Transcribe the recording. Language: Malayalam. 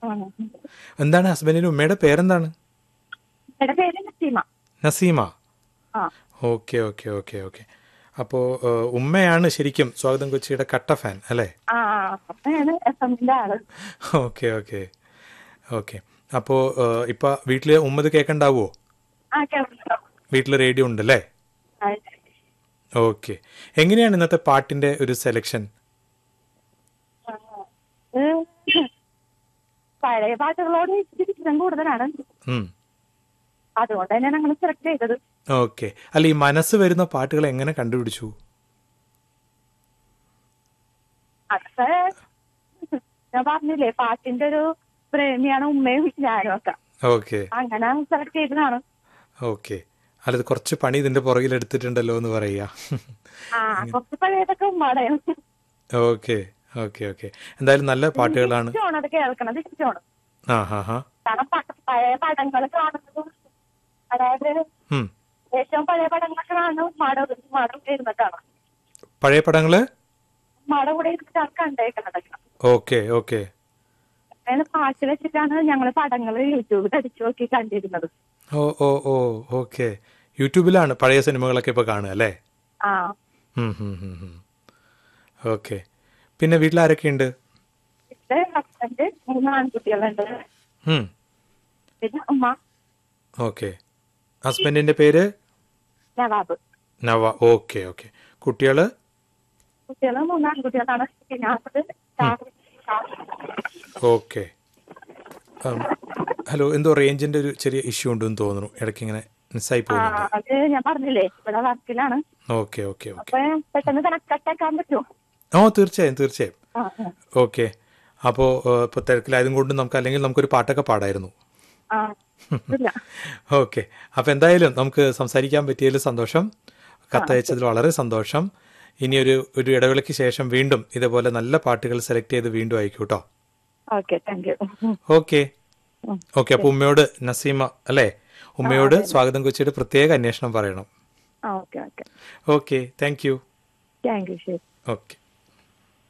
ആ. എന്താണ് ഹസ്ബൻഡിന്റെ ഉമ്മയുടെ പേരെന്താണ് എന്റെ പേര് നസീമ നസീമ ആ ഓക്കെ ഓക്കെ ഓക്കെ ഓക്കെ അപ്പോൾ ഉമ്മയാണ് ശരിക്കും സ്വാഗതം കൊച്ചിയുടെ കട്ട ഫാൻ അല്ലേ ആ അപ്പയാണ് എഫ് എമ്മിന്റെ ആള് ഓക്കെ ഓക്കെ ഓക്കെ അപ്പോൾ ഇപ്പം വീട്ടിൽ ഉമ്മത് കേൾക്കണ്ടാവോ ആ കേൾക്കാം വീട്ടിൽ റേഡിയോ ഉണ്ടല്ലേ ആ, ഓക്കെ എങ്ങനെയാണ് ഇന്നത്തെ പാട്ടിന്റെ ഒരു സെലക്ഷൻ ഇത് പഴയ പാട്ടുകളോട് ഇച്ചിരി ഇഷ്ടം കൂടുതലാണ് അതുകൊണ്ട് തന്നെ ഞങ്ങൾ സെലക്ട് ചെയ്തത് ഓക്കെ അല്ല ഈ മനസ്സ് വരുന്ന പാട്ടുകൾ എങ്ങനെ കണ്ടുപിടിച്ചു അതൊക്കെ ഞാൻ പറഞ്ഞില്ലേ പാട്ടിന്റെ ഒരു പ്രേമിയാണ് ഉമ്മയും ഞാനും ഒക്കെ ഓക്കെ അങ്ങനെ സെലക്ട് ചെയ്തതാണ് ഓക്കെ അല്ല ഇത് കുറച്ച് പണി ഇതിന്റെ പുറകിൽ എടുത്തിട്ടുണ്ടല്ലോ എന്ന് പറയാ ആ കുറച്ച് പഴയതൊക്കെ ഉമ്മാടെയും ഓക്കെ ഓക്കെ ഓക്കെ എന്തായാലും നല്ല പാട്ടുകളാണ് ഇഷ്ടമാണ് അത് കേൾക്കണത് ഇഷ്ടമാണ് ആ ഹാ ഹാ കാരണം പ- പഴയ പടങ്ങൾ കാണുന്നതും അതായത് ഉം. ഏറ്റവും പഴയ പടങ്ങളൊക്കെ കാണുന്നത് ഉമ്മാടെ ഉമ്മാടെ കൂടെ ഇരുന്നിട്ടാണ് പഴയ പടങ്ങള് ഉമ്മാടെ കൂടെ ഇരുന്നിട്ടാണ് കണ്ടേക്കണതൊക്കെ ഓക്കെ ഓക്കെ അങ്ങനെ പാട്ട് വെച്ചിട്ടാണ് ഞങ്ങൾ പടങ്ങൾ യൂട്യൂബിൽ അടിച്ചു നോക്കി കണ്ടിരുന്നത് ഓ ഓ ഓ ഓക്കെ യൂട്യൂബിലാണ് പഴയ സിനിമകളൊക്കെ ഇപ്പൊ കാണുക അല്ലേ ആ ഓക്കെ പിന്നെ വീട്ടിൽ ആരൊക്കെയുണ്ട് ഇത് ഹസ്ബൻഡ് മൂന്ന് ആൺകുട്ടികളുണ്ട് ഉം. പിന്നെ ഉമ്മ ഓക്കെ ഹസ്ബൻഡിന്റെ പേര് നവാബ് നവ ഓക്കെ ഓക്കെ കുട്ടികള് കുട്ടികൾ മൂന്ന് ആൺകുട്ടികളാണ് പിന്നെ അത് ഷാഹ്- ഷാഹ്. ഓക്കെ ഉം, ഹലോ എന്തോ റേഞ്ചിന്റെ ഒരു ചെറിയ ഇഷ്യൂ ഉണ്ടെന്ന് തോന്നുന്നു ഇടയ്ക്ക് ഇങ്ങനെ മിസ്സായി ആ പോകുന്നുണ്ട് അത് ഞാൻ പറഞ്ഞില്ലേ ഇവിടെ വർക്കിലാണ് ഓക്കെ ഓക്കെ ഓക്കെ അപ്പൊ പെട്ടെന്ന് കണക്കാക്കാൻ പറ്റുമോ ഓ തീർച്ചയായും തീർച്ചയായും ആ ആ. ഓക്കെ അപ്പോൾ ഇപ്പോൾ തിരക്കിലായതും കൊണ്ട് നമുക്ക് അല്ലെങ്കിൽ നമുക്കൊരു പാട്ടൊക്കെ പാടായിരുന്നു ആ ഇല്ല ഓക്കെ അപ്പം എന്തായാലും നമുക്ക് സംസാരിക്കാൻ പറ്റിയതിൽ സന്തോഷം കത്തയച്ചതിൽ വളരെ സന്തോഷം ഇനി ഒരു ഒരു ഇടവേളയ്ക്ക് ശേഷം വീണ്ടും ഇതുപോലെ നല്ല പാട്ടുകൾ സെലക്ട് ചെയ്ത് വീണ്ടും അയക്കൂ കേട്ടോ okay thank you okay okay അപ്പോൾ ഉമ്മയോട് നസീമ അല്ലേ ഉമ്മയോട് സ്വാഗതം കൊച്ചിയുടെ പ്രത്യേക അന്വേഷണം പറയണം ആ okay okay okay thank you thank you ശരി ഓക്കെ